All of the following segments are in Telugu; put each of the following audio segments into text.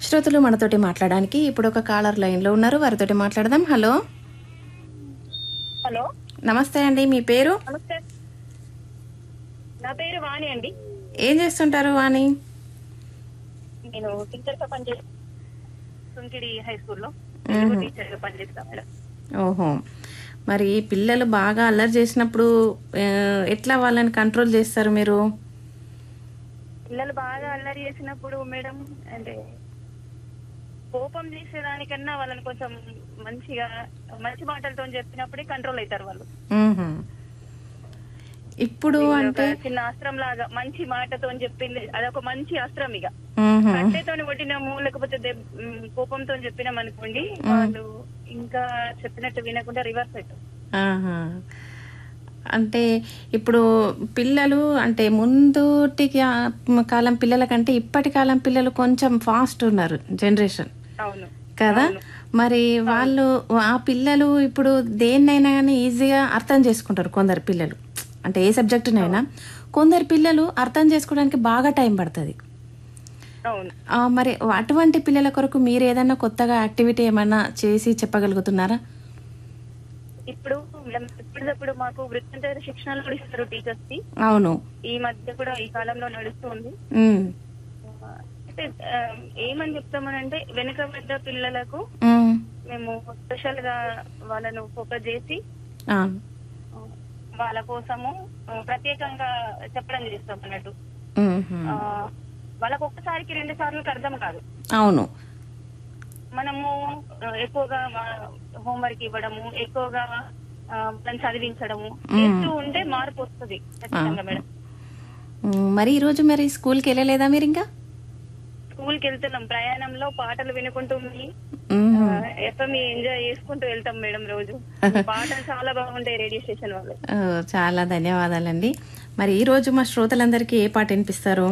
శ్రోతలు మనతోటి మాట్లాడడానికి ఇప్పుడు ఒక కాలర్ లైన్లో ఉన్నారు వారితోటి మాట్లాడదాం హలో హలో నమస్తే అండి మీ పేరు నమస్తే నా పేరు వాణి అండి ఏం చేస్తుంటారు వాణి నేను టీచర్ గా పనిచేస్తాను సుంకిడి హై స్కూల్లో తెలుగు టీచర్ గా పనిచేస్తాను మేడం ఓహో మరి పిల్లలు బాగా అల్లరి చేసినప్పుడు ఆ, ఎట్లా వాళ్ళని కంట్రోల్ చేస్తారు మీరు పిల్లలు బాగా అల్లరి చేసినప్పుడు మేడం అంటే కోపం చేసేదానికన్నా వాళ్ళని కొంచెం మంచిగా మంచి మాటలతో చెప్పినప్పుడే కంట్రోల్ అవుతారు వాళ్ళు మ్హూ. ఇప్పుడు అంటే ఒక చిన్న అస్త్రం లాగా మంచి మాటతో చెప్పింది అదొక మంచి అస్త్రం ఇక మ్హూ. కట్టెతో కొట్టినాము లేకపోతే దెబ్- మ్, కోపంతో చెప్పినాం అనుకోండి వాళ్ళు ఇంకా చెప్పినట్టు వినకుండా రివర్స్ అవుతారు ఆహా. అంటే ఇప్పుడు పిల్లలు అంటే ముందుటి కా- కాలం పిల్లల కంటే ఇప్పటి కాలం పిల్లలు కొంచెం ఫాస్ట్ ఉన్నారు జనరేషన్ అవును కదా మరి వాళ్ళు ఆ పిల్లలు ఇప్పుడు దేన్నైనా కానీ ఈజీగా అర్థం చేసుకుంటారు కొందరు పిల్లలు అంటే ఏ సబ్జెక్టునైనా కొందరు పిల్లలు అర్థం చేసుకోవడానికి బాగా టైం పడుతుంది అవును ఆ, మరి అటువంటి పిల్లల కొరకు మీరు ఏదైనా కొత్తగా యాక్టివిటీ ఏమైనా చేసి చెప్పగలుగుతున్నారా ఇప్పుడు మేడం ఇప్పటికప్పుడు మాకు వృత్తింతర శిక్షణలు కూడా ఇస్తారు టీచర్స్ కి అవును ఈ మధ్య కూడా ఈ కాలంలో నడుస్తుంది ఉమ్. అయితే ఆ, ఏమని చెప్తామనంటే వెనుకబడ్డ పిల్లలకు ఉమ్. మేము స్పెషల్ గా వాళ్ళను ఫోకస్ చేసి ఆ. ఆ, వాళ్ళ కోసము ఆ, ప్రత్యేకంగా చెప్పడం చేస్తాం అన్నట్టు ఉమ్హు. ఆ, వాళ్ళకు ఒక్కసారికి రెండు సార్లు అర్థం కాదు అవును మనము ఆ, ఎక్కువగా హోంవర్క్ ఇవ్వడము ఎక్కువగా ఆ, వాళ్ళని చదివించడము చేస్తూ ఉంటే మార్పు వస్తుంది ఖచ్చితంగా మేడం ఉమ్, మరి ఈరోజు మరి స్కూల్కి వెళ్ళలేదా మీరు ఇంకా స్కూల్ కి వెళ్తున్నాం ప్రయాణంలో పాటలు వినుకుంటూ ఉమ్హు. ఎఫ్ఎం ఎంజాయ్ చేసుకుంటూ వెళ్తాం మేడం రోజు పాటలు చాలా బాగుంటాయి రేడియో స్టేషన్ వాళ్ళు ఓ, చాలా ధన్యవాదాలండి మరి ఈ రోజు మా శ్రోతలందరికీ ఏ పాట వినిపిస్తారు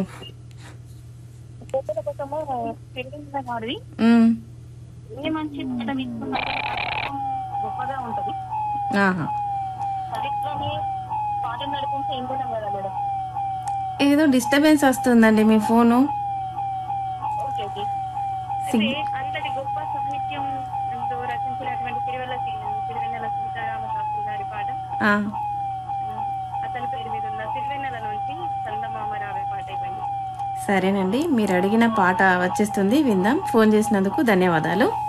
కోపల కోసము పెళ్ళించిన వాడిది ఉమ్. ఏ మంచి పాట తీసుకున్నా గొప్పగా ఉంటది ఆహా. సరిగ్గానే పాటలు నడుపుకుంటే ఇంకొంటాం కదా మేడం ఏదో డిస్టర్బెన్స్ వస్తుందండి మీ ఫోను ఓకే ఓకే అయితే అంతటి గొప్ప సాహిత్యం ఎంతో రచించినటువంటి తిరువల్ల తిరువెన్నెల సీతారామ శాస్త్రి గారి పాట ఆ, అతని పేరు మీద ఉన్న తిరువెన్నెల నుంచి చందమామ రావే పాట ఇవ్వండి సరేనండి మీరు అడిగిన పాట వచ్చేస్తుంది విందాం ఫోన్ చేసినందుకు ధన్యవాదాలు